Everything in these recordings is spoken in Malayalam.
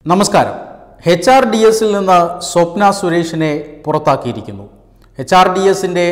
നമസ്കാരം എച്ച് ആർ ഡി എസിൽ നിന്ന് സ്വപ്ന സുരേഷിനെ പുറത്താക്കിയിരിക്കുന്നു എച്ച് ആർ ഡി എസിൻ്റെ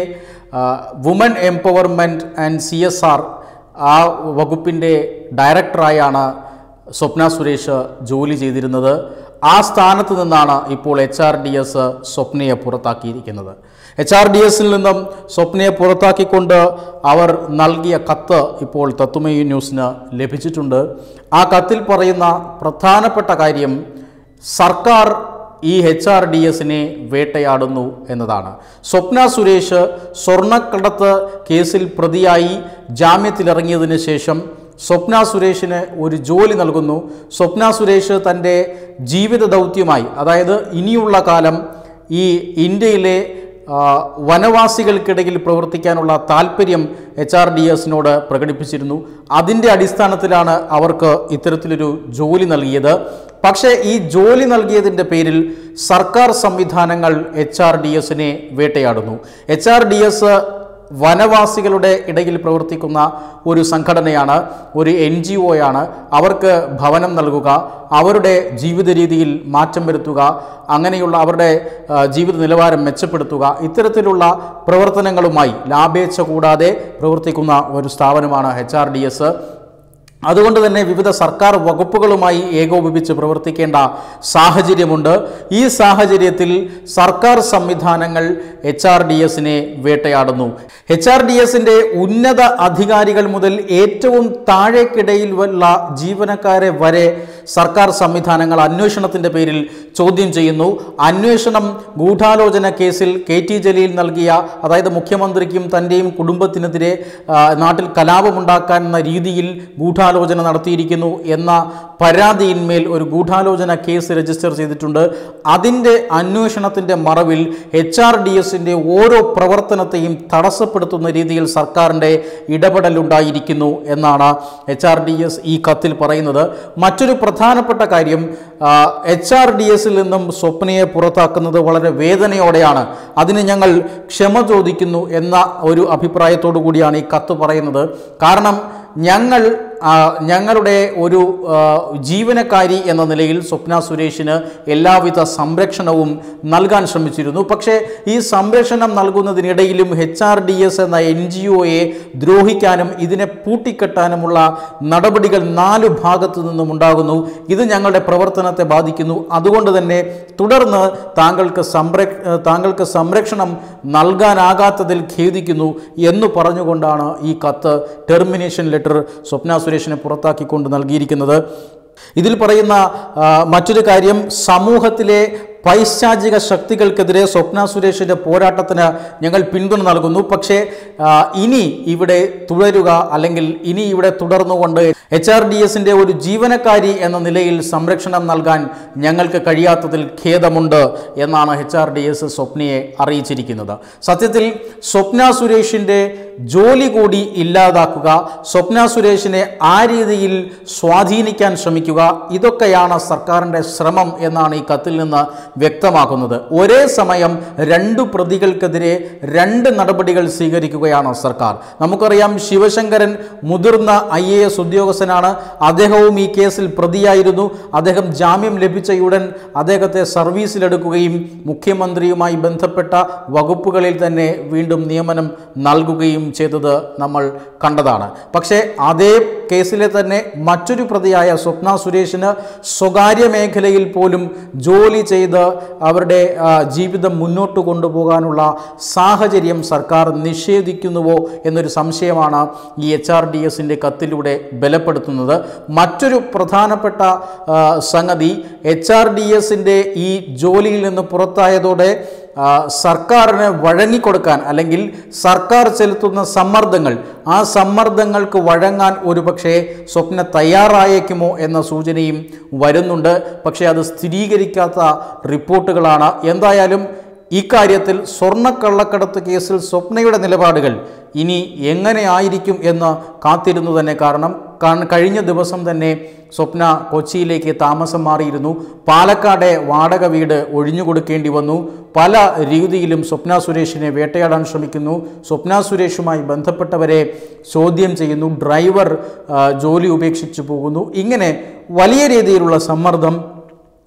woman empowerment and C S R ആ വകുപ്പിൻ്റെ ഡയറക്ടറായാണ് സ്വപ്ന സുരേഷ് ജോലി ചെയ്തിരുന്നത് ആ സ്ഥാനത്ത് നിന്നാണ് ഇപ്പോൾ എച്ച് ആർ ഡി എസ് സ്വപ്നയെ പുറത്താക്കിയിരിക്കുന്നത് എച്ച് ആർ ഡി എസിൽ നിന്നും സ്വപ്നയെ പുറത്താക്കിക്കൊണ്ട് അവർ നൽകിയ കത്ത് ഇപ്പോൾ തത്തുമയി ന്യൂസിന് ലഭിച്ചിട്ടുണ്ട് ആ കത്തിൽ പറയുന്ന പ്രധാനപ്പെട്ട കാര്യം സർക്കാർ ഈ എച്ച് ആർ ഡി എസിനെ വേട്ടയാടുന്നു എന്നതാണ് സ്വപ്ന സുരേഷ് സ്വർണ്ണക്കടത്ത് കേസിൽ പ്രതിയായി ജാമ്യത്തിലിറങ്ങിയതിന് ശേഷം സ്വപ്ന സുരേഷിന് ഒരു ജോലി നൽകുന്നു സ്വപ്ന സുരേഷ് തൻ്റെ ജീവിത ദൗത്യമായി അതായത് ഇനിയുള്ള കാലം ഈ ഇന്ത്യയിലെ ആ, വനവാസികൾക്കിടയിൽ പ്രവർത്തിക്കാനുള്ള താല്പര്യം എച്ച് ആർ ഡി എസിനോട് പ്രകടിപ്പിച്ചിരുന്നു അതിൻ്റെ അടിസ്ഥാനത്തിലാണ് അവർക്ക് ഇത്തരത്തിലൊരു ജോലി നൽകിയത് പക്ഷേ ഈ ജോലി നൽകിയതിൻ്റെ പേരിൽ സർക്കാർ സംവിധാനങ്ങൾ എച്ച് ആർ ഡി എസിനെ വേട്ടയാടുന്നു എച്ച് ആർ ഡി എസ് വനവാസികളുടെ ഇടയിൽ പ്രവർത്തിക്കുന്ന ഒരു സംഘടനയാണ് ഒരു എൻ ജി ഒയാണ് അവർക്ക് ഭവനം നൽകുക അവരുടെ ജീവിത രീതിയിൽ മാറ്റം വരുത്തുക അങ്ങനെയുള്ള അവരുടെ ആ, ജീവിത നിലവാരം മെച്ചപ്പെടുത്തുക ഇത്തരത്തിലുള്ള പ്രവർത്തനങ്ങളുമായി ലാഭേച്ഛ കൂടാതെ പ്രവർത്തിക്കുന്ന ഒരു സ്ഥാപനമാണ് എച്ച് ആർ ഡി എസ് അതുകൊണ്ട് തന്നെ വിവിധ സർക്കാർ വകുപ്പുകളുമായി ഏകോപിപ്പിച്ച് പ്രവർത്തിക്കേണ്ട സാഹചര്യമുണ്ട് ഈ സാഹചര്യത്തിൽ സർക്കാർ സംവിധാനങ്ങൾ എച്ച് ആർ ഡി എസിനെ വേട്ടയാടുന്നു എച്ച് ആർ ഡി എസിൻ്റെ ഉന്നത അധികാരികൾ മുതൽ ഏറ്റവും താഴേക്കിടയിലുള്ള ജീവനക്കാരെ വരെ സർക്കാർ സംവിധാനങ്ങൾ അന്വേഷണത്തിൻ്റെ പേരിൽ ചോദ്യം ചെയ്യുന്നു അന്വേഷണം ഗൂഢാലോചന കേസിൽ കെ ടി ജലീൽ നൽകിയ അതായത് മുഖ്യമന്ത്രിക്കും തൻ്റെയും കുടുംബത്തിനെതിരെ ആ, നാട്ടിൽ കലാപമുണ്ടാക്കാൻ എന്ന രീതിയിൽ ഗൂഢാലോചന നടത്തിയിരിക്കുന്നു എന്ന പരാതിയിന്മേൽ ഒരു ഗൂഢാലോചന കേസ് രജിസ്റ്റർ ചെയ്തിട്ടുണ്ട് അതിൻ്റെ അന്വേഷണത്തിൻ്റെ മറവിൽ എച്ച് ആർ ഡി എസിൻ്റെ ഓരോ പ്രവർത്തനത്തെയും തടസ്സപ്പെടുത്തുന്ന രീതിയിൽ സർക്കാരിൻ്റെ ഇടപെടലുണ്ടായിരിക്കുന്നു എന്നാണ് എച്ച് ആർ ഡി എസ് ഈ കത്തിൽ പറയുന്നത് മറ്റൊരു പ്രധാനപ്പെട്ട കാര്യം എച്ച് ആർ ഡി എസിൽ നിന്നും സ്വപ്നയെ പുറത്താക്കുന്നത് വളരെ വേദനയോടെയാണ് അതിന് ഞങ്ങൾ ക്ഷമ ചോദിക്കുന്നു എന്ന ഒരു അഭിപ്രായത്തോടു കൂടിയാണ് ഈ കത്ത് പറയുന്നത് കാരണം ഞങ്ങൾ ആ, ഞങ്ങളുടെ ഒരു ആ, ജീവനക്കാരി എന്ന നിലയിൽ സ്വപ്ന സുരേഷിന് എല്ലാവിധ സംരക്ഷണവും നൽകാൻ ശ്രമിച്ചിരുന്നു പക്ഷേ ഈ സംരക്ഷണം നൽകുന്നതിനിടയിലും എച്ച് ആർ ഡി എസ് എന്ന എൻ ജി ഒയെ ദ്രോഹിക്കാനും ഇതിനെ പൂട്ടിക്കെട്ടാനുമുള്ള നടപടികൾ നാലു ഭാഗത്തു നിന്നും ഉണ്ടാകുന്നു ഇത് ഞങ്ങളുടെ പ്രവർത്തനത്തെ ബാധിക്കുന്നു അതുകൊണ്ട് തന്നെ തുടർന്ന് താങ്കൾക്ക് സംരക്ഷ താങ്കൾക്ക് സംരക്ഷണം നൽകാനാകാത്തതിൽ ഖേദിക്കുന്നു എന്ന് പറഞ്ഞുകൊണ്ടാണ് ഈ കത്ത് ടെർമിനേഷൻ ലെറ്റർ സ്വപ്ന സുരേഷിനെ പുറത്താക്കിക്കൊണ്ട് നൽകിയിരിക്കുന്നത് ഇതിൽ പറയുന്ന ആ, മറ്റൊരു കാര്യം സമൂഹത്തിലെ പൈശാചിക ശക്തികൾക്കെതിരെ സ്വപ്ന സുരേഷിൻ്റെ പോരാട്ടത്തിന് ഞങ്ങൾ പിന്തുണ നൽകുന്നു പക്ഷേ ആ, ഇനി ഇവിടെ തുടരുക അല്ലെങ്കിൽ ഇനി ഇവിടെ തുടർന്നുകൊണ്ട് എച്ച് ആർ ഡി എസിൻ്റെ ഒരു ജീവനക്കാരി എന്ന നിലയിൽ സംരക്ഷണം നൽകാൻ ഞങ്ങൾക്ക് കഴിയാത്തതിൽ ഖേദമുണ്ട് എന്നാണ് എച്ച് ആർ ഡി എസ് സ്വപ്നയെ അറിയിച്ചിരിക്കുന്നത് സത്യത്തിൽ സ്വപ്ന സുരേഷിൻ്റെ ജോലി കൂടി ഇല്ലാതാക്കുക സ്വപ്ന സുരേഷിനെ ആ രീതിയിൽ സ്വാധീനിക്കാൻ ശ്രമിക്കുക ഇതൊക്കെയാണ് സർക്കാരിൻ്റെ ശ്രമം എന്നാണ് ഈ കത്തിൽ നിന്ന് വ്യക്തമാക്കുന്നത് ഒരേ സമയം രണ്ടു പ്രതികൾക്കെതിരെ രണ്ട് നടപടികൾ സ്വീകരിക്കുകയാണ് സർക്കാർ നമുക്കറിയാം ശിവശങ്കരൻ മുതിർന്ന ഐ എ എസ് ഉദ്യോഗസ്ഥനാണ് അദ്ദേഹവും ഈ കേസിൽ പ്രതിയായിരുന്നു അദ്ദേഹം ജാമ്യം ലഭിച്ചയുടൻ അദ്ദേഹത്തെ സർവീസിലെടുക്കുകയും മുഖ്യമന്ത്രിയുമായി ബന്ധപ്പെട്ട വകുപ്പുകളിൽ തന്നെ വീണ്ടും നിയമനം നൽകുകയും ചെയ്തത് നമ്മൾ കണ്ടതാണ് പക്ഷേ അതേ കേസിലെ തന്നെ മറ്റൊരു പ്രതിയായ സ്വപ്ന സുരേഷിന് സ്വകാര്യ മേഖലയിൽ പോലും ജോലി ചെയ്ത് അവരുടെ ആ, ജീവിതം മുന്നോട്ട് കൊണ്ടുപോകാനുള്ള സാഹചര്യം സർക്കാർ നിഷേധിക്കുന്നുവോ എന്നൊരു സംശയമാണ് ഈ എച്ച് ആർ ഡി എസിൻ്റെ കത്തിലൂടെ ബലപ്പെടുത്തുന്നത് മറ്റൊരു പ്രധാനപ്പെട്ട ആ, സംഗതി എച്ച് ആർ ഡി എസിൻ്റെ ഈ ജോലിയിൽ നിന്ന് പുറത്തായതോടെ ആ, സർക്കാരിന് വഴങ്ങിക്കൊടുക്കാൻ അല്ലെങ്കിൽ സർക്കാർ ചെലുത്തുന്ന സമ്മർദ്ദങ്ങൾ ആ സമ്മർദ്ദങ്ങൾക്ക് വഴങ്ങാൻ ഒരുപക്ഷെ സ്വപ്ന തയ്യാറായേക്കുമോ എന്ന സൂചനയും വരുന്നുണ്ട് പക്ഷേ അത് സ്ഥിരീകരിക്കാത്ത റിപ്പോർട്ടുകളാണ് എന്തായാലും ഇക്കാര്യത്തിൽ സ്വർണ്ണക്കള്ളക്കടത്ത് കേസിൽ സ്വപ്നയുടെ നിലപാടുകൾ ഇനി എങ്ങനെ ആയിരിക്കും എന്ന് കാത്തിരുന്നു തന്നെ കാരണം കാ- കഴിഞ്ഞ ദിവസം തന്നെ സ്വപ്ന കൊച്ചിയിലേക്ക് താമസം മാറിയിരുന്നു പാലക്കാടെ വാടക വീട് ഒഴിഞ്ഞു കൊടുക്കേണ്ടി വന്നു പല രീതിയിലും സ്വപ്ന സുരേഷിനെ വേട്ടയാടാൻ ശ്രമിക്കുന്നു സ്വപ്ന സുരേഷുമായി ബന്ധപ്പെട്ടവരെ ചോദ്യം ചെയ്യുന്നു ഡ്രൈവർ ആ, ജോലി ഉപേക്ഷിച്ചു പോകുന്നു ഇങ്ങനെ വലിയ രീതിയിലുള്ള സമ്മർദ്ദം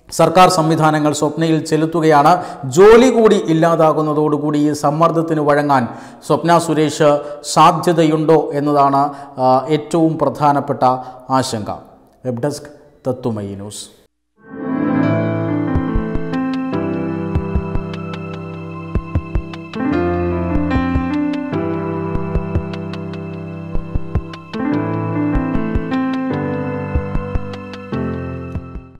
സർക്കാർ സംവിധാനങ്ങൾ സ്വപ്നയിൽ ചെലുത്തുകയാണ് ജോലി കൂടി ഇല്ലാതാകുന്നതോടുകൂടി ഈ സമ്മർദ്ദത്തിന് വഴങ്ങാൻ സ്വപ്ന സുരേഷ് സാധ്യതയുണ്ടോ എന്നതാണ് ആ, ഏറ്റവും പ്രധാനപ്പെട്ട ആശങ്ക വെബ് ഡെസ്ക് തത്തുമയി ന്യൂസ്